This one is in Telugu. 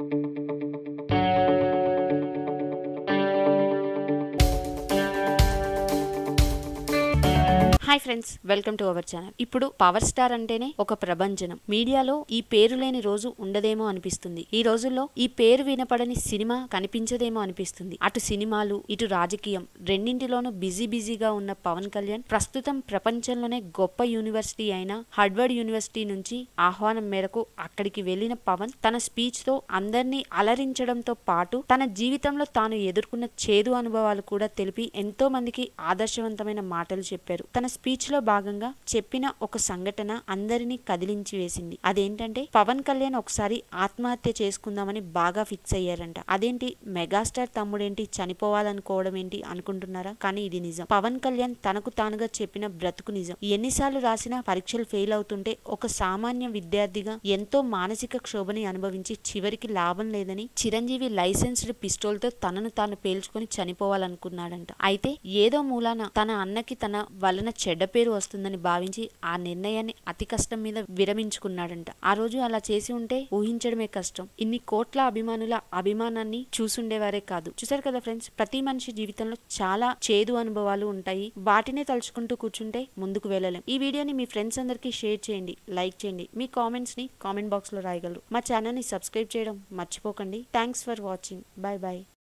hi friends welcome to our channel ఇప్పుడు పవర్ స్టార్ అంటేనే ఒక ప్రభంజనం మీడియాలో ఈ పేరు లేని రోజు ఉండదేమో అనిపిస్తుంది ఈ రోజుల్లో ఈ పేరు వినపడని సినిమా కనిపించదేమో అనిపిస్తుంది అటు సినిమాలు ఇటు రాజకీయం రెండింటిలోనూ బిజీ బిజీగా ఉన్న పవన్ కళ్యాణ్ ప్రస్తుతం ప్రపంచంలోనే గొప్ప యూనివర్సిటీ అయిన హార్వర్డ్ యూనివర్సిటీ నుంచి ఆహ్వానం మేరకు అక్కడికి వెళ్లిన పవన్ తన స్పీచ్ తో అందరినీ అలరించడంతో పాటు తన జీవితంలో తాను ఎదుర్కొన్న చేదు అనుభవాలు కూడా తెలిపి ఎంతో మందికి ఆదర్శవంతమైన మాటలు చెప్పారు తన స్పీచ్ లో భాగంగా చెప్పిన ఒక సంఘటన అందరినీ కదిలించి వేసింది అదేంటంటే పవన్ కళ్యాణ్ ఒకసారి ఆత్మహత్య చేసుకుందామని బాగా ఫిక్స్ అయ్యారంట అదేంటి మెగాస్టార్ తమ్ముడేంటి చనిపోవాలనుకోవడం ఏంటి అనుకుంటున్నారా కానీ ఇది నిజం పవన్ కళ్యాణ్ తనకు తానుగా చెప్పిన బ్రతుకు నిజం ఎన్నిసార్లు రాసినా పరీక్షలు ఫెయిల్ అవుతుంటే ఒక సామాన్య విద్యార్థిగా ఎంతో మానసిక క్షోభని అనుభవించి చివరికి లాభం లేదని చిరంజీవి లైసెన్స్డ్ పిస్టోల్ తో తనను తాను పేల్చుకొని చనిపోవాలనుకున్నాడంట అయితే ఏదో మూలాన తన అన్నకి తన వలన చెడ్డ పేరు వస్తుందని భావించి ఆ నిర్ణయాన్ని అతి కష్టం మీద విరమించుకున్నాడంట ఆ రోజు అలా చేసి ఉంటే ఊహించడమే కష్టం ఇన్ని కోట్ల అభిమానుల అభిమానాన్ని చూసుండేవారే కాదు చూసారు కదా ఫ్రెండ్స్ ప్రతి మనిషి జీవితంలో చాలా చేదు అనుభవాలు ఉంటాయి వాటినే తలుచుకుంటూ కూర్చుంటే ముందుకు వెళ్ళలేం ఈ వీడియోని మీ ఫ్రెండ్స్ అందరికీ షేర్ చేయండి లైక్ చేయండి మీ కామెంట్స్ ని కామెంట్ బాక్స్ లో రాయగలరు మా ఛానల్ ని సబ్స్క్రైబ్ చేయడం మర్చిపోకండి thanks for watching bye bye